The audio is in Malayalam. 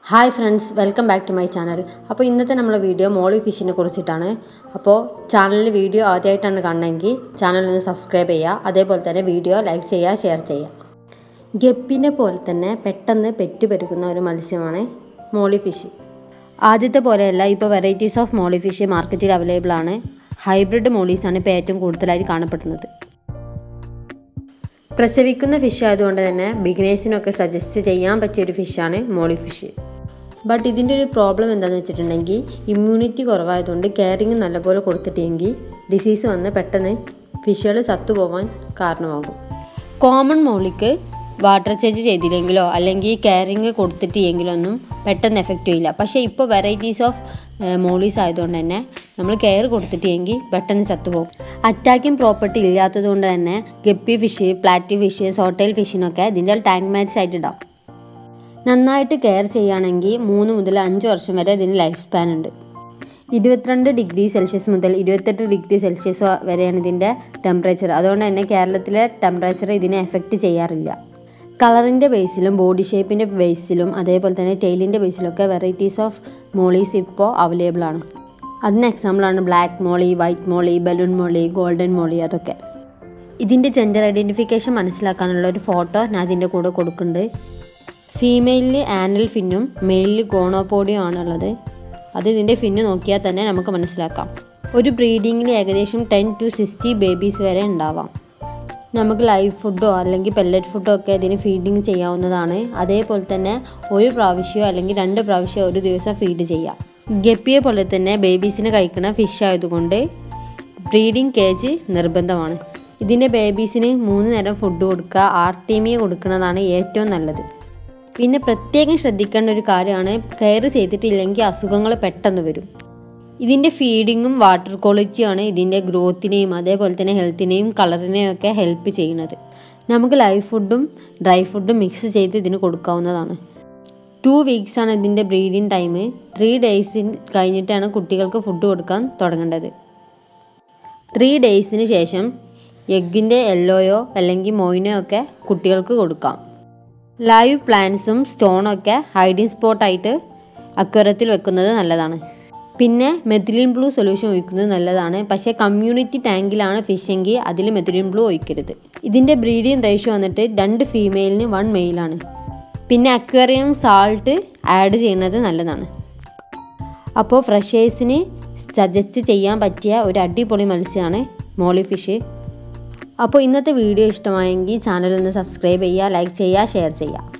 hi friends welcome back to my channel അപ്പോൾ ഇന്നത്തെ നമ്മളെ വീഡിയോ മോളി ഫിഷിനെ കുറിച്ചിട്ടാണ് അപ്പോൾ ചാനലിൽ വീഡിയോ ആദ്യമായിട്ടാണ് കാണണമെങ്കിൽ ചാനൽ ഒന്ന് സബ്സ്ക്രൈബ് ചെയ്യുക അതേപോലെ തന്നെ വീഡിയോ ലൈക്ക് ചെയ്യുക ഷെയർ ചെയ്യുക ഗപ്പിനെ പോലെ തന്നെ പെട്ടെന്ന് പെറ്റുപെരുക്കുന്ന ഒരു മത്സ്യമാണ് മോളി ഫിഷ് ആദ്യത്തെ പോലെയല്ല ഇപ്പോൾ വെറൈറ്റീസ് ഓഫ് മോളി ഫിഷ് മാർക്കറ്റിൽ അവൈലബിൾ ആണ് ഹൈബ്രിഡ് മോളീസാണ് ഇപ്പോൾ ഏറ്റവും കൂടുതലായി കാണപ്പെടുന്നത് പ്രസവിക്കുന്ന ഫിഷ് ആയതുകൊണ്ട് തന്നെ ബിഗിനേഴ്സിനൊക്കെ സജസ്റ്റ് ചെയ്യാൻ പറ്റിയ ഒരു ഫിഷാണ് മോളി ഫിഷ് ബട്ട് ഇതിൻ്റെ ഒരു പ്രോബ്ലം എന്താണെന്ന് വെച്ചിട്ടുണ്ടെങ്കിൽ ഇമ്മ്യൂണിറ്റി കുറവായതുകൊണ്ട് കെയറിങ് നല്ലപോലെ കൊടുത്തിട്ടെങ്കിൽ ഡിസീസ് വന്ന് പെട്ടെന്ന് ഫിഷുകൾ ചത്തുപോകാൻ കാരണമാകും കോമൺ മോളിക്ക് വാട്ടർ ചേഞ്ച് ചെയ്തില്ലെങ്കിലോ അല്ലെങ്കിൽ കെയറിങ് കൊടുത്തിട്ടില്ലെങ്കിലോ ഒന്നും പെട്ടെന്ന് എഫക്റ്റ് ചെയ്യില്ല പക്ഷേ ഇപ്പോൾ വെറൈറ്റീസ് ഓഫ് മോളീസ് ആയതുകൊണ്ട് തന്നെ നമ്മൾ കെയർ കൊടുത്തിട്ടില്ലെങ്കിൽ പെട്ടെന്ന് ചത്തുപോകും അറ്റാക്കിംഗ് പ്രോപ്പർട്ടി ഇല്ലാത്തത് കൊണ്ട് തന്നെ guppy fish platy fish swordtail ഫിഷിനൊക്കെ ഇതിൻ്റെ ടാങ്ക് മാറ്റ്സ് ആയിട്ട് ഇടാം നന്നായിട്ട് കെയർ ചെയ്യുകയാണെങ്കിൽ മൂന്ന് മുതൽ അഞ്ച് വർഷം വരെ ഇതിന് ലൈഫ് സ്പാൻ ഉണ്ട് ഇരുപത്തിരണ്ട് ഡിഗ്രി സെൽഷ്യസ് മുതൽ ഇരുപത്തെട്ട് ഡിഗ്രി സെൽഷ്യസ് വരെയാണ് ഇതിൻ്റെ ടെമ്പറേച്ചർ അതുകൊണ്ട് തന്നെ കേരളത്തിലെ ടെമ്പറേച്ചർ ഇതിനെ എഫക്റ്റ് ചെയ്യാറില്ല കളറിൻ്റെ ബേസിലും ബോഡി ഷേപ്പിൻ്റെ ബേസിലും അതേപോലെ തന്നെ ടെയിലിൻ്റെ ബേസിലൊക്കെ വെറൈറ്റീസ് ഓഫ് മോളീസ് ഇപ്പോൾ അവൈലബിൾ ആണ് അതിന് എക്സാമ്പിളാണ് black molly white molly balloon molly golden molly അതൊക്കെ ഇതിൻ്റെ ജെൻഡർ ഐഡൻറ്റിഫിക്കേഷൻ മനസ്സിലാക്കാനുള്ള ഒരു ഫോട്ടോ ഞാൻ അതിൻ്റെ കൂടെ കൊടുക്കുന്നുണ്ട് ഫീമെയിലിൽ ആനൽ ഫിന്നും മെയിലിൽ ഗോണോപോഡിയും ആണുള്ളത് അത് ഇതിൻ്റെ ഫിന്ന് നോക്കിയാൽ തന്നെ നമുക്ക് മനസ്സിലാക്കാം ഒരു ബ്രീഡിങ്ങിൽ ഏകദേശം ടെൻ ടു സിക്സ്റ്റി ബേബീസ് വരെ ഉണ്ടാവാം നമുക്ക് ലൈവ് ഫുഡോ അല്ലെങ്കിൽ പെല്ലറ്റ് ഫുഡോ ഒക്കെ ഇതിന് ഫീഡിങ് ചെയ്യാവുന്നതാണ് അതേപോലെ തന്നെ ഒരു പ്രാവശ്യമോ അല്ലെങ്കിൽ രണ്ട് പ്രാവശ്യമോ ഒരു ദിവസം ഫീഡ് ചെയ്യാം ഗപ്പിയെ പോലെ തന്നെ ബേബീസിന് കഴിക്കുന്ന ഫിഷ് ആയതുകൊണ്ട് ബ്രീഡിംഗ് കേജ് നിർബന്ധമാണ് ഇതിൻ്റെ ബേബീസിന് മൂന്ന് നേരം ഫുഡ് കൊടുക്കുക ആർട്ടീമിയ കൊടുക്കുന്നതാണ് ഏറ്റവും നല്ലത് പിന്നെ പ്രത്യേകം ശ്രദ്ധിക്കേണ്ട ഒരു കാര്യമാണ് കെയർ ചെയ്തിട്ടില്ലെങ്കിൽ അസുഖങ്ങൾ പെട്ടെന്ന് വരും ഇതിൻ്റെ ഫീഡിങ്ങും വാട്ടർ ക്വാളിറ്റിയാണ് ഇതിൻ്റെ ഗ്രോത്തിനെയും അതേപോലെ തന്നെ ഹെൽത്തിനെയും കളറിനെയും ഒക്കെ ഹെൽപ്പ് ചെയ്യുന്നത് നമുക്ക് ലൈവ് ഫുഡും ഡ്രൈ ഫുഡും മിക്സ് ചെയ്ത് ഇതിന് കൊടുക്കാവുന്നതാണ് ടു വീക്സാണ് ഇതിൻ്റെ ബ്രീഡിങ് ടൈം ത്രീ ഡേയ്സിൽ കഴിഞ്ഞിട്ടാണ് കുട്ടികൾക്ക് ഫുഡ് കൊടുക്കാൻ തുടങ്ങേണ്ടത് ത്രീ ഡേയ്സിന് ശേഷം എഗ്ഗിൻ്റെ യെല്ലോയോ അല്ലെങ്കിൽ മൊയിനോ ഒക്കെ കുട്ടികൾക്ക് കൊടുക്കാം ലൈവ് പ്ലാന്റ്സും സ്റ്റോണൊക്കെ ഹൈഡിങ് സ്പോട്ടായിട്ട് അക്വറത്തിൽ വെക്കുന്നത് നല്ലതാണ് പിന്നെ മെത്തിലിൻ ബ്ലൂ സൊല്യൂഷൻ ഒഴിക്കുന്നത് നല്ലതാണ് പക്ഷേ കമ്മ്യൂണിറ്റി ടാങ്കിലാണ് ഫിഷെങ്കിൽ അതിൽ മെത്തിലിൻ ബ്ലൂ ഒഴിക്കരുത് ഇതിൻ്റെ ബ്രീഡിങ് റേഷ്യോ വന്നിട്ട് രണ്ട് ഫീമെയിലിന് വൺ മെയിലാണ് പിന്നെ അക്വേറിയം സാൾട്ട് ആഡ് ചെയ്യുന്നത് നല്ലതാണ് അപ്പോൾ ഫ്രഷേഴ്സിന് സജസ്റ്റ് ചെയ്യാൻ പറ്റിയ ഒരു അടിപൊളി മത്സ്യമാണ് മോളി ഫിഷ് അപ്പോൾ ഇന്നത്തെ വീഡിയോ ഇഷ്ടമായെങ്കിൽ ചാനൽ ഒന്ന് സബ്സ്ക്രൈബ് ചെയ്യുക ലൈക്ക് ചെയ്യുക ഷെയർ ചെയ്യുക